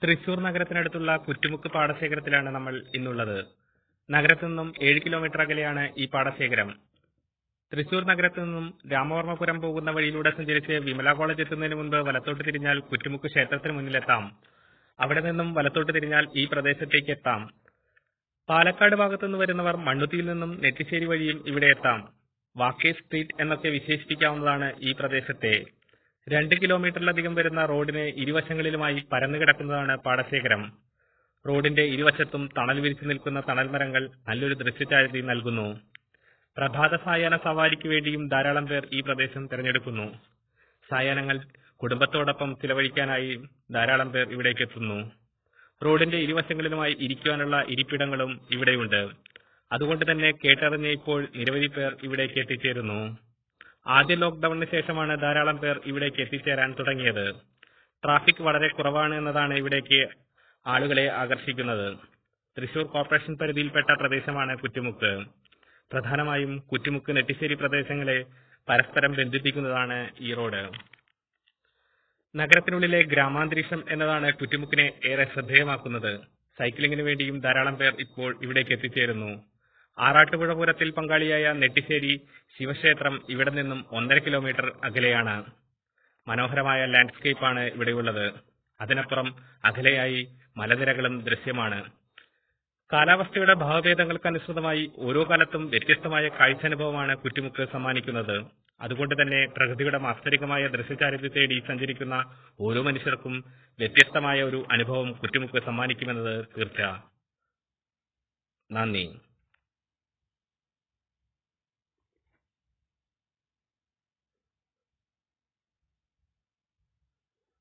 തൃശൂർ നഗരത്തിനടുത്തുള്ള കുറ്റുമുക്ക് പാടശേഖരത്തിലാണ് നമ്മൾ ഇന്നുള്ളത് നഗരത്തിൽ നിന്നും ഏഴ് കിലോമീറ്റർ അകലെയാണ് ഈ പാടശേഖരം തൃശൂർ നഗരത്തിൽ നിന്നും രാമവർമ്മപുരം പോകുന്ന വഴിയിലൂടെ സഞ്ചരിച്ച് വിമല കോളേജ് എത്തുന്നതിന് മുൻപ് വലത്തോട്ട് തിരിഞ്ഞാൽ കുറ്റുമുക്ക് ക്ഷേത്രത്തിന് മുന്നിലെത്താം അവിടെ നിന്നും വലത്തോട്ട് തിരിഞ്ഞാൽ ഈ പ്രദേശത്തേക്ക് എത്താം പാലക്കാട് ഭാഗത്തുനിന്ന് വരുന്നവർ മണ്ണുത്തിയിൽ നിന്നും നെറ്റിശ്ശേരി വഴിയും ഇവിടെ എത്താം വാക്കേ സ്ട്രീറ്റ് എന്നൊക്കെ വിശേഷിപ്പിക്കാവുന്നതാണ് ഈ പ്രദേശത്തെ രണ്ട് കിലോമീറ്ററിലധികം വരുന്ന റോഡിന് ഇരുവശങ്ങളിലുമായി പരന്നു കിടക്കുന്നതാണ് പാടശേഖരം റോഡിന്റെ ഇരുവശത്തും തണൽ വിരിച്ചു നിൽക്കുന്ന തണൽ മരങ്ങൾ നല്ലൊരു ദൃശ്യചാരുതി നൽകുന്നു പ്രഭാത സായാഹ്ന സവാരിക്ക് വേണ്ടിയും ധാരാളം പേർ ഈ പ്രദേശം തിരഞ്ഞെടുക്കുന്നു സായാഹ്നങ്ങൾ കുടുംബത്തോടൊപ്പം ചിലവഴിക്കാനായി ധാരാളം പേർ ഇവിടേക്ക് എത്തുന്നു റോഡിന്റെ ഇരുവശങ്ങളിലുമായി ഇരിക്കുവാനുള്ള ഇരിപ്പിടങ്ങളും ഇവിടെയുണ്ട് അതുകൊണ്ട് തന്നെ കേട്ടറിഞ്ഞ ഇപ്പോൾ നിരവധി പേർ ഇവിടേക്ക് എത്തിച്ചേരുന്നു ആദ്യ ലോക്ക്ഡൌണിന് ശേഷമാണ് ധാരാളം പേർ ഇവിടേക്ക് എത്തിച്ചേരാൻ തുടങ്ങിയത് ട്രാഫിക് വളരെ കുറവാണ് എന്നതാണ് ഇവിടേക്ക് ആളുകളെ ആകർഷിക്കുന്നത് തൃശൂർ കോർപ്പറേഷൻ പരിധിയിൽപ്പെട്ട പ്രദേശമാണ് കുറ്റുമുക്ക് പ്രധാനമായും കുറ്റുമുക്ക് നെട്ടിശ്ശേരി പ്രദേശങ്ങളെ പരസ്പരം ബന്ധിപ്പിക്കുന്നതാണ് ഈ റോഡ് നഗരത്തിനുള്ളിലെ ഗ്രാമാന്തരീക്ഷം എന്നതാണ് കുറ്റുമുക്കിനെ ഏറെ ശ്രദ്ധേയമാക്കുന്നത് സൈക്ലിങ്ങിന് വേണ്ടിയും ധാരാളം പേർ ഇപ്പോൾ ഇവിടേക്ക് എത്തിച്ചേരുന്നു ആറാട്ടുപുഴ പൂരത്തിൽ പങ്കാളിയായ നെട്ടിശ്ശേരി ശിവക്ഷേത്രം ഇവിടെ നിന്നും ഒന്നര കിലോമീറ്റർ അകലെയാണ് മനോഹരമായ ലാൻഡ്സ്കേപ്പാണ് ഇവിടെയുള്ളത് അതിനപ്പുറം അകലെയായി മലനിരകളും ദൃശ്യമാണ് കാലാവസ്ഥയുടെ ഭാവഭേദങ്ങൾക്കനുസൃതമായി ഓരോ കാലത്തും വ്യത്യസ്തമായ കാഴ്ചാനുഭവമാണ് കുറ്റുമുക്ക് സമ്മാനിക്കുന്നത് അതുകൊണ്ട് തന്നെ പ്രകൃതിയുടെ മാസ്തരികമായ ദൃശ്യചാരിത്യ തേടി സഞ്ചരിക്കുന്ന ഓരോ മനുഷ്യർക്കും വ്യത്യസ്തമായ ഒരു അനുഭവം കുറ്റുമുക്ക് സമ്മാനിക്കുമെന്നത് തീർച്ച നന്ദി